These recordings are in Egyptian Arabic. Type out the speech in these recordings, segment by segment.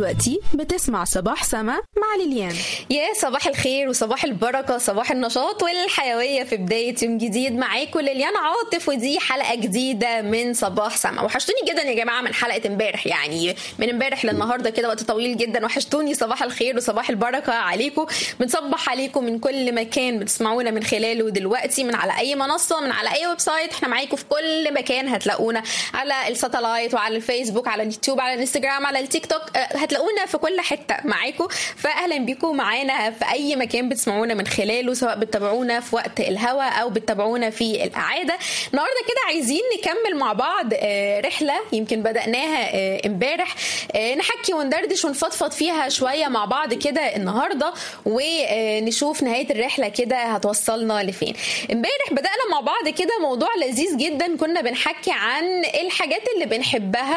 دلوقتي بتسمع صباح سما مع ليليان يا صباح الخير وصباح البركة صباح النشاط والحيوية في بداية يوم جديد معاكم ليليان عاطف ودي حلقة جديدة من صباح سما وحشتوني جدا يا جماعة من حلقة امبارح يعني من امبارح للنهاردة كده وقت طويل جدا وحشتوني صباح الخير وصباح البركة عليكم بنصبح عليكم من كل مكان بتسمعونا من خلاله دلوقتي من على أي منصة من على أي ويب سايت احنا معاكم في كل مكان هتلاقونا على الساتلايت وعلى الفيسبوك على اليوتيوب على الانستجرام على التيك توك هتلاقونا في كل حته معاكم فاهلا بيكم معانا في اي مكان بتسمعونا من خلاله سواء بتتابعونا في وقت الهوا او بتتابعونا في الاعاده النهارده كده عايزين نكمل مع بعض رحله يمكن بداناها امبارح نحكي وندردش ونفضفض فيها شويه مع بعض كده النهارده ونشوف نهايه الرحله كده هتوصلنا لفين امبارح بدانا مع بعض كده موضوع لذيذ جدا كنا بنحكي عن الحاجات اللي بنحبها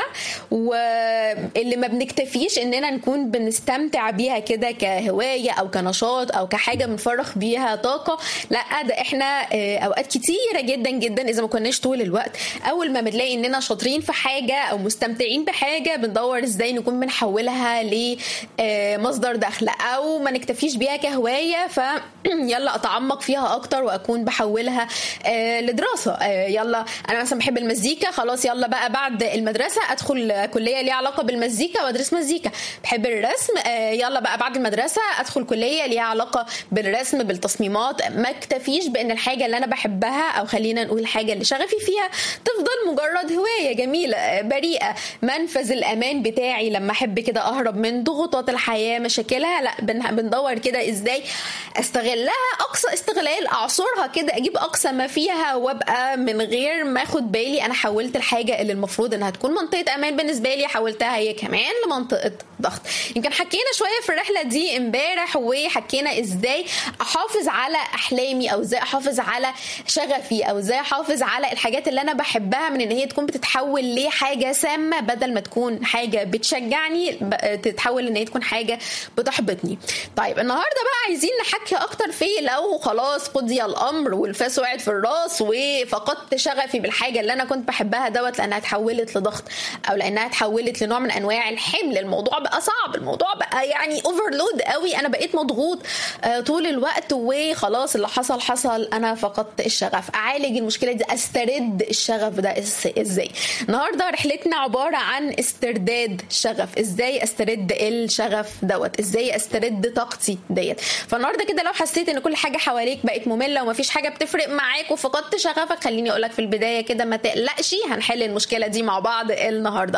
واللي ما بنكتفيش اننا نكون بنستمتع بيها كده كهوايه او كنشاط او كحاجه بنفرغ بيها طاقه لا ده احنا اوقات كتيره جدا جدا اذا ما كناش طول الوقت اول ما بنلاقي اننا شاطرين في حاجه او مستمتعين بحاجه بندور ازاي نكون بنحولها لمصدر دخل او ما نكتفيش بيها كهوايه ف يلا اتعمق فيها اكتر واكون بحولها لدراسه يلا انا مثلا بحب المزيكا خلاص يلا بقى بعد المدرسه ادخل كليه ليها علاقه بالمزيكا وادرس مزيكا بحب الرسم يلا بقى بعد المدرسه ادخل كليه ليها علاقه بالرسم بالتصميمات ما اكتفيش بان الحاجه اللي انا بحبها او خلينا نقول الحاجه اللي شغفي فيها تفضل مجرد هوايه جميله بريئه منفذ الامان بتاعي لما احب كده اهرب من ضغوطات الحياه مشاكلها لا بندور كده ازاي استغلها اقصى استغلال اعصرها كده اجيب اقصى ما فيها وابقى من غير ما اخد بالي انا حولت الحاجه اللي المفروض انها تكون منطقه امان بالنسبه لي حولتها هي كمان لمنطقه ضغط يمكن حكينا شويه في الرحله دي امبارح وحكينا ازاي احافظ على احلامي او ازاي احافظ على شغفي او ازاي احافظ على الحاجات اللي انا بحبها من ان هي تكون بتتحول لحاجه سامه بدل ما تكون حاجه بتشجعني تتحول ان هي تكون حاجه بتحبطني طيب النهارده بقى عايزين نحكي اكتر في لو خلاص قضي الامر والفاس وقعت في الراس وفقدت شغفي بالحاجه اللي انا كنت بحبها دوت لانها اتحولت لضغط او لانها اتحولت لنوع من انواع الحمل الموضوع بقى صعب الموضوع بقى يعني اوفرلود قوي انا بقيت مضغوط طول الوقت وخلاص اللي حصل حصل انا فقدت الشغف اعالج المشكله دي استرد الشغف ده ازاي النهارده رحلتنا عباره عن استرداد شغف ازاي استرد الشغف دوت ازاي استرد طاقتي ديت فالنهارده كده لو حسيت ان كل حاجه حواليك بقت ممله ومفيش حاجه بتفرق معاك وفقدت شغفك خليني اقول لك في البدايه كده ما تقلقش هنحل المشكله دي مع بعض النهارده